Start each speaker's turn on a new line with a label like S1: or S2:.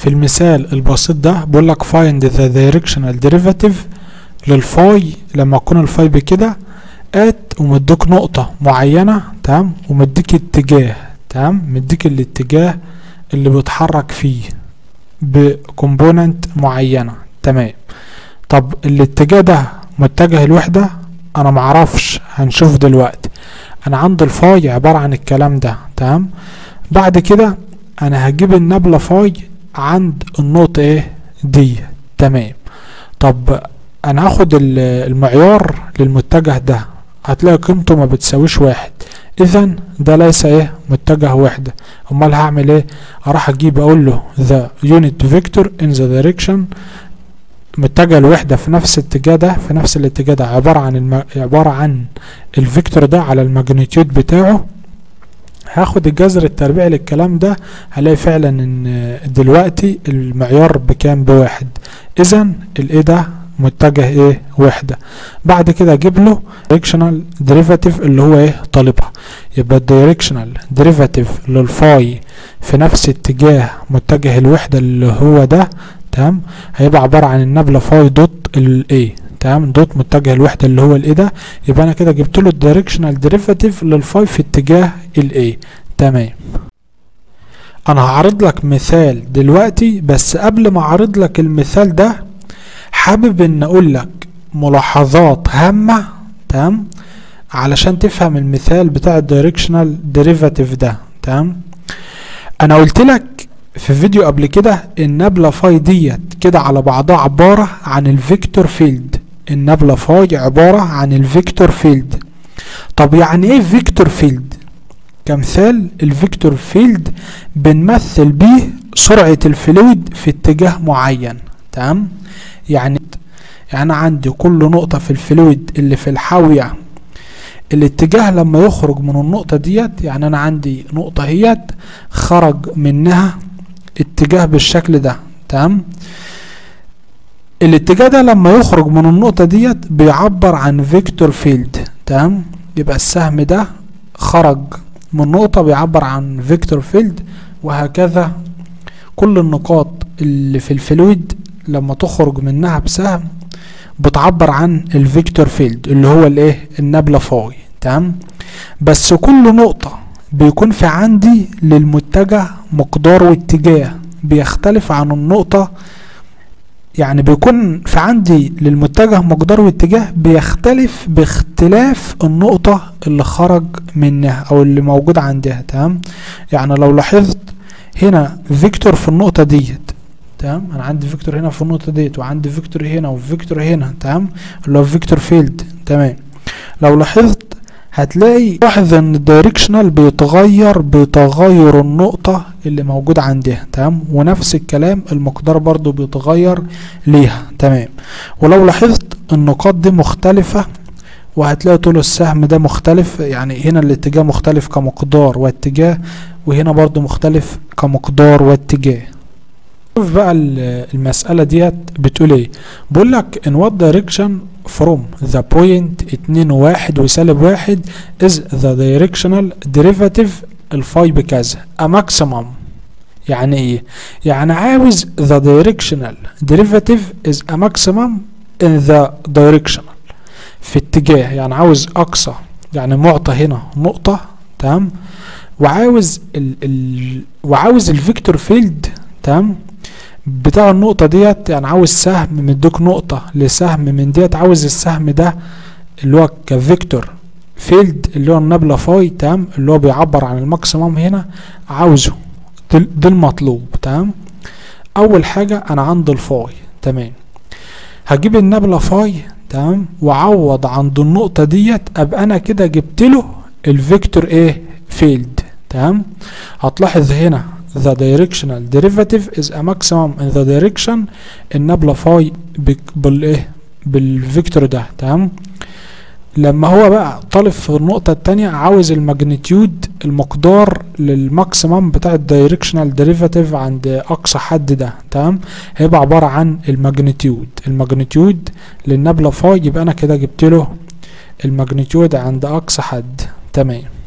S1: في المثال البسيط ده بيقول لك find the directional derivative للفاي لما يكون الفاي بكده ات ومديك نقطة معينة تمام ومديك اتجاه تمام مديك الاتجاه اللي بيتحرك فيه بكومبوننت معينة تمام طب الاتجاه ده متجه الوحدة انا معرفش هنشوف دلوقتي انا عندي الفاي عبارة عن الكلام ده تمام بعد كده انا هجيب النبلة فاي عند النقطة ايه دي تمام طب انا هاخد المعيار للمتجه ده هتلاقي قيمته ما بتساويش واحد اذا ده ليس ايه متجه وحدة امال هعمل ايه اروح اجيب اقول له the unit vector in the direction متجه الوحدة في نفس الاتجاه ده في نفس الاتجاه ده عبارة عن الم... عبارة عن الفيكتور ده على الماجنتيود بتاعه هاخد الجذر التربيعي للكلام ده هلاقي فعلا ان دلوقتي المعيار بكام بواحد اذا الايه ده متجه ايه وحدة بعد كده اجيب له directional derivative اللي هو ايه طالبها يبقى directional derivative للفاي في نفس اتجاه متجه الوحدة اللي هو ده تمام هيبقى عبارة عن النبلة فاي دوت الاي تمام دوت متجه الوحدة اللي هو الايه ده يبقى انا كده جبت له الدايركشنال ديريفاتيف للفاي في اتجاه الاي تمام انا هعرض لك مثال دلوقتي بس قبل ما اعرض لك المثال ده حابب ان اقول لك ملاحظات هامة تمام علشان تفهم المثال بتاع الدايركشنال ديريفاتيف ده تمام انا قلت لك في فيديو قبل كده النبلة فاي ديت كده على بعضها عبارة عن الفيكتور فيلد النبلة فاي عبارة عن الفيكتور فيلد طب يعني ايه فيكتور فيلد كمثال الفيكتور فيلد بنمثل بيه سرعة الفلويد في اتجاه معين تمام يعني يعني عندي كل نقطة في الفلويد اللي في الحاوية الاتجاه لما يخرج من النقطة ديت يعني انا عندي نقطة هيت خرج منها اتجاه بالشكل ده تمام الاتجاه ده لما يخرج من النقطة ديت بيعبر عن فيكتور فيلد تمام يبقى السهم ده خرج من نقطة بيعبر عن فيكتور فيلد وهكذا كل النقاط اللي في الفلويد لما تخرج منها بسهم بتعبر عن الفيكتور فيلد اللي هو الايه النبلة فاي تمام بس كل نقطة بيكون في عندي للمتجه مقدار واتجاه بيختلف عن النقطة يعني بيكون في عندي للمتجه مقدار واتجاه بيختلف باختلاف النقطة اللي خرج منها او اللي موجود عندها تمام يعني لو لاحظت هنا فيكتور في النقطة ديت تمام انا عندي فيكتور هنا في النقطة ديت وعندي فيكتور هنا وفيكتور هنا تمام اللي هو فيكتور فيلد تمام لو لاحظت هتلاقي لاحظ ان الدايركشنال بيتغير بتغير النقطة اللي موجود عندها تمام ونفس الكلام المقدار برضو بيتغير ليها تمام ولو لاحظت النقاط دي مختلفة وهتلاقي طول السهم ده مختلف يعني هنا الاتجاه مختلف كمقدار واتجاه وهنا برضو مختلف كمقدار واتجاه شوف بقى المسألة ديت بتقول ايه بقول لك in what direction from the point اتنين وواحد وسالب واحد is the directional derivative الفاي بكذا a maximum يعني ايه يعني عاوز the directional derivative is a maximum in the directional في اتجاه يعني عاوز اقصى يعني معطى هنا نقطة تمام وعاوز ال ال وعاوز الفيكتور فيلد تمام بتاع النقطة ديت يعني عاوز سهم مديك نقطة لسهم من ديت عاوز السهم ده اللي هو كفيكتور فيلد اللي هو النبلة فاي تمام اللي هو بيعبر عن الماكسيموم هنا عاوزه ده المطلوب تمام أول حاجة أنا عندي الفاي تمام هجيب النبلة فاي تمام وعوض عند النقطة ديت أبقى أنا كده جبت له الفيكتور إيه فيلد تمام هتلاحظ هنا the directional derivative is a maximum in the direction النبلة فاي بالايه بالفيكتور ده تمام لما هو بقى طالب في النقطة التانية عاوز الماجنتيود المقدار للماكسيمم بتاع الدايركشنال ديريفاتيف عند أقصى حد ده تمام هيبقى عبارة عن الماجنتيود الماجنتيود للنبلة فاي يبقى أنا كده جبت له الماجنتيود عند أقصى حد تمام